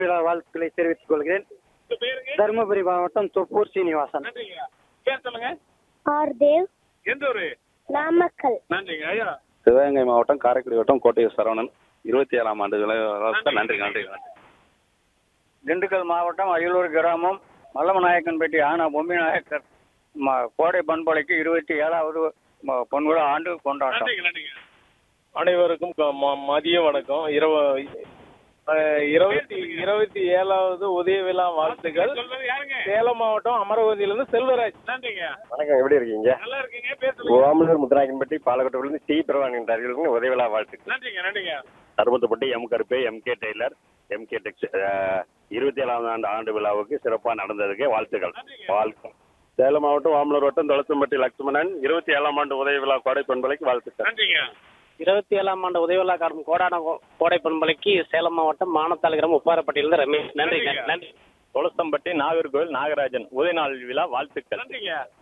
விழா வாழ்த்துக்களை தெரிவித்துக் கொள்கிறேன் உங்க பேருங்க தருமபுரி மாவட்டம் தொப்பூர் சீனிவாசன் நன்றிங்க பேர் சொல்லுங்க ஆர் தேவ் எந்த ஊரு நாமக்கல் நன்றிங்க ஐயா சிவகங்கை மாவட்டம் காரைக்குடி வட்டம் கோட்டை சரவணன் இருபத்தி ஏழாம் ஆண்டு விளையாட்டு நன்றி நன்றி திண்டுக்கல் மாவட்டம் அயலூர் கிராமம் மல்லமநாயக்கன்பேட்டை ஆனா பொம்மி நாயக்கர் ம- கோடை பண்பலைக்கு இருபத்தி ஏழாவது ம- பொன்விழா ஆண்டு கொண்டாட்டம் நன்றிங்க நன்றிங்க அனைவருக்கும் க- ம- மதிய வணக்கம் இரவு அஹ், இருபத்தி இருபத்தி ஏழாவது உதய விழா வாழ்த்துக்கள் சொல்றது யாருங்க சேலம் மாவட்டம் அமரவதியிலிருந்து செல்வராஜ் நன்றிங்க வணக்கம் எப்படி இருக்கீங்க நல்லா இருக்கீங்க பேர் சொல்லுங்க ஓமலூர் முத்துராயன்பட்டி பாலக்கோட்டிலிருந்து டி பிரவாணின்றார்கள் உதவிழா வாழ்த்துக்கள் நன்றிங்க நன்றிங்க அறுபத்தப்பட்டி M Karuppu M K tailor M K Tex இருபத்தி ஏழாம் ஆண்டு ஆண்டு விழாவுக்கு சிறப்பாக நடந்ததுக்கு வாழ்த்துக்கள் வாழ்க்கை சேலம் மாவட்டம் ஓமலூர் வட்டம் தொளசம்பட்டி லட்சுமணன் இருபத்தி ஏழாம் ஆண்டு உதவி விழா கோடை பண்பலைக்கு வாழ்த்துக்கள் நன்றிங்க இருபத்தி ஏழாம் ஆண்டு உதவியுள்ள காரணம் கோடான கோ- கோடை பண்பலைக்கு சேலம் மாவட்டம் மானத்தாள் கிராமம் உப்பாரப்பட்டியிலிருந்து ரமேஷ் நன்றி நன்றிங்க. நன்றி தொளசம்பட்டி நாகர்கோவில் நாகராஜன் உதய நாள் விழா வாழ்த்துக்கள் நன்றிங்க